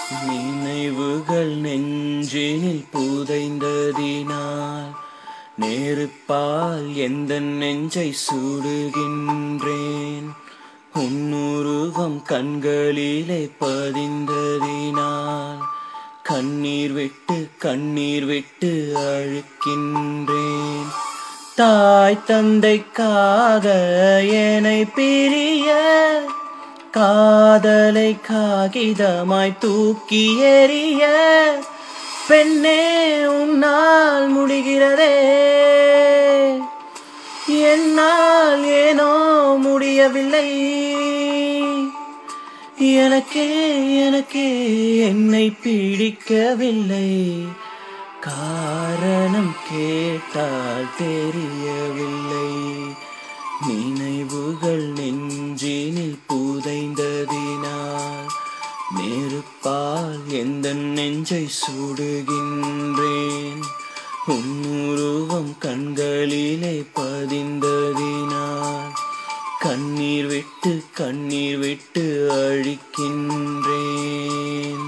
நினைவுகள் நெஞ்சினில் புதைந்ததினால் நெருப்பால் எந்த நெஞ்சை சுடுகின்றேன் உன்னுருவம் கண்களிலே பதிந்ததினால் கண்ணீர் விட்டு கண்ணீர் விட்டு அழுக்கின்றேன் தாய் தந்தைக்காக என்னை பிரிய காதலை காகிதமாய் தூக்கி எறிய பெண்ணே உன்னால் முடிகிறதே என்னால் ஏனோ முடியவில்லை எனக்கே எனக்கே என்னை பிடிக்கவில்லை காரணம் கேட்டால் தெரியவில்லை நினைவுகள் நெஞ்சினில் புதைந்ததினால் நெருப்பால் எந்த நெஞ்சை சுடுகின்றேன் உன்னுருவம் கண்களிலே பதிந்ததினால் கண்ணீர் விட்டு கண்ணீர் விட்டு அழிக்கின்றேன்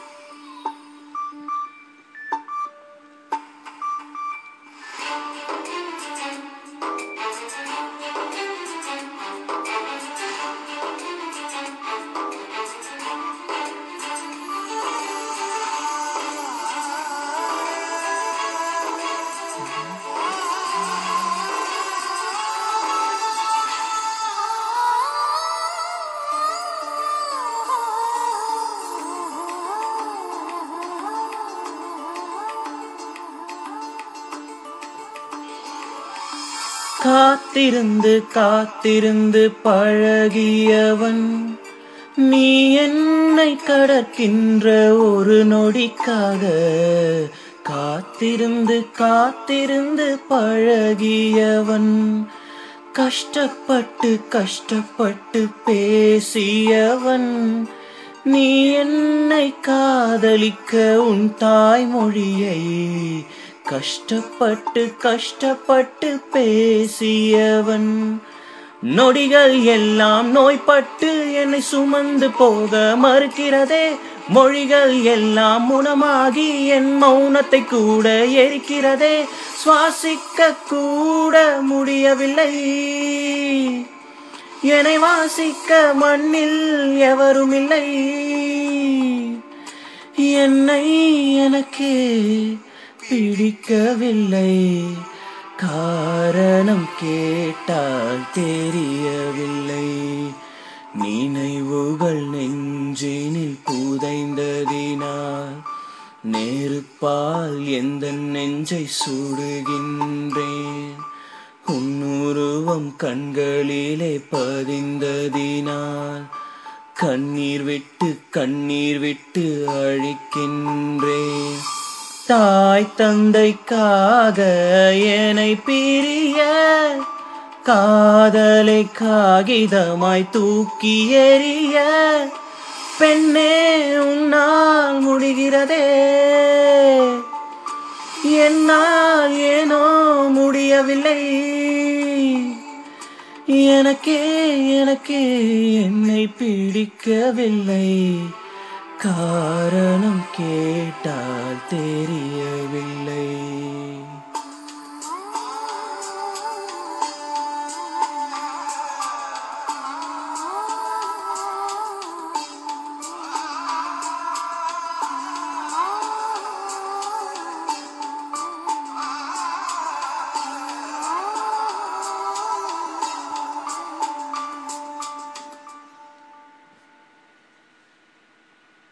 காத்திருந்து காத்திருந்து பழகியவன் நீ என்னை கடக்கின்ற ஒரு நொடிக்காக காத்திருந்து காத்திருந்து பழகியவன் கஷ்டப்பட்டு கஷ்டப்பட்டு பேசியவன் நீ என்னை காதலிக்க உன் தாய்மொழியை கஷ்டப்பட்டு கஷ்டப்பட்டு பேசியவன் நொடிகள் எல்லாம் நோய்பட்டு என்னை சுமந்து போக மறுக்கிறதே மொழிகள் எல்லாம் முனமாகி என் மௌனத்தை கூட எரிக்கிறதே சுவாசிக்க கூட முடியவில்லை என்னை வாசிக்க மண்ணில் எவரும் இல்லை என்னை எனக்கே பிடிக்கவில்லை காரணம் கேட்டால் தெரியவில்லை நினைவுகள் நெஞ்சினில் புதைந்ததினால் நெருப்பால் எந்த நெஞ்சை சுடுகின்றேன் உன்னுருவம் கண்களிலே பதிந்ததினால் கண்ணீர் விட்டு கண்ணீர் விட்டு அழிக்கின்றேன் தாய் தந்தைக்காக என்னை பிரிய காதலை காகிதமாய் தூக்கி எறிய பெண்ணே உன்னால் முடிகிறதே என்னால் ஏனோ முடியவில்லை எனக்கே எனக்கே என்னை பிடிக்கவில்லை காரணம் கேட்டால் தெரியவில்லை